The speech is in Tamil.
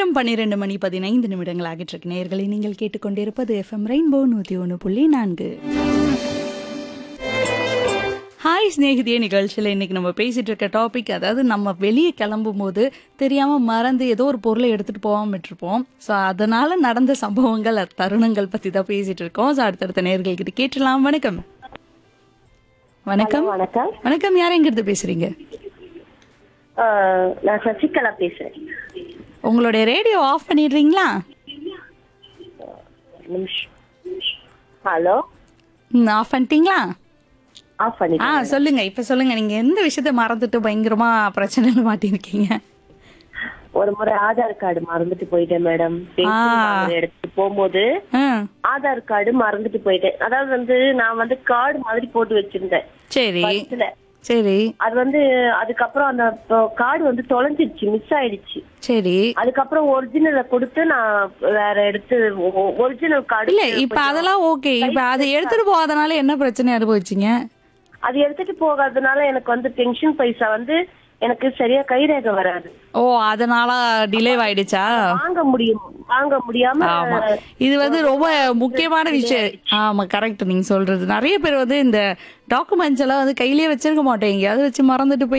நேரம் பன்னிரண்டு மணி பதினைந்து நிமிடங்கள் ஆகிட்டு இருக்கு நேயர்களை நீங்கள் கேட்டுக்கொண்டிருப்பது எஃப்எம் ரெயின்போ நூத்தி ஒன்று புள்ளி நான்கு ஹாய் ஸ்நேகிதிய நிகழ்ச்சியில் இன்னைக்கு நம்ம பேசிட்டு இருக்க டாபிக் அதாவது நம்ம வெளியே கிளம்பும் போது தெரியாம மறந்து ஏதோ ஒரு பொருளை எடுத்துட்டு போகாம விட்டுருப்போம் ஸோ அதனால நடந்த சம்பவங்கள் அ- தருணங்கள் பத்தி தான் பேசிட்டு இருக்கோம் ஸோ அடுத்தடுத்த நேர்கள் கிட்ட கேட்டலாம் வணக்கம் வணக்கம் வணக்கம் வணக்கம் யார் எங்கிருந்து பேசுறீங்க ஆஹ் நான் சசிகலா பேசுறேன் உங்களுடைய ரேடியோ ஆஃப் பண்ணிடுறீங்களா நிமிஷம் ஹலோ ஆஃப் பண்ணிட்டீங்களா ஆஃப் பண்ணி ஆ சொல்லுங்க இப்ப சொல்லுங்க நீங்க எந்த விஷயத்த மறந்துட்டு பயங்கரமா பிரச்சனையில மாட்டிருக்கீங்க ஒரு முறை ஆதார் கார்டு மறந்துட்டு போயிட்டேன் மேடம் எடுத்துட்டு போகும்போது ஆ, ஆதார் கார்டு மறந்துட்டு போயிட்டேன் அதாவது வந்து நான் வந்து கார்டு மாதிரி போட்டு வச்சிருந்தேன் சரி பஸ்ல சரி அது வந்து அதுக்கப்புறம் அந்த கார்டு வந்து தொலைஞ்சிருச்சு மிஸ் ஆயிடுச்சு சரி அதுக்கப்புறம் ஒரிஜினலை கொடுத்து நான் வேற எடுத்து ஒரிஜினல் கார்டு இல்ல இப்ப அதெல்லாம் ஓகே இப்ப அதை எடுத்துட்டு போகாதனால என்ன பிரச்சனை அனுபவிச்சீங்க அது எடுத்துட்டு போகாதனால எனக்கு வந்து பென்ஷன் பைசா வந்து எனக்கு சரியா கைரேகை வராது ஓ அதனால டிலே ஆயிடுச்சா வாங்க முடியும் வாங்க முடியாம ஆமா இது வந்து ரொம்ப முக்கியமான விஷயம் ஆமா கரெக்ட் நீங்க சொல்றது நிறைய பேர் வந்து இந்த டாக்குமெண்ட்ஸ் எல்லாம் வந்து கையிலேயே வச்சிருக்க மாட்டேங்க எங்கேயாவது வச்சு மறந்துட்டு போய்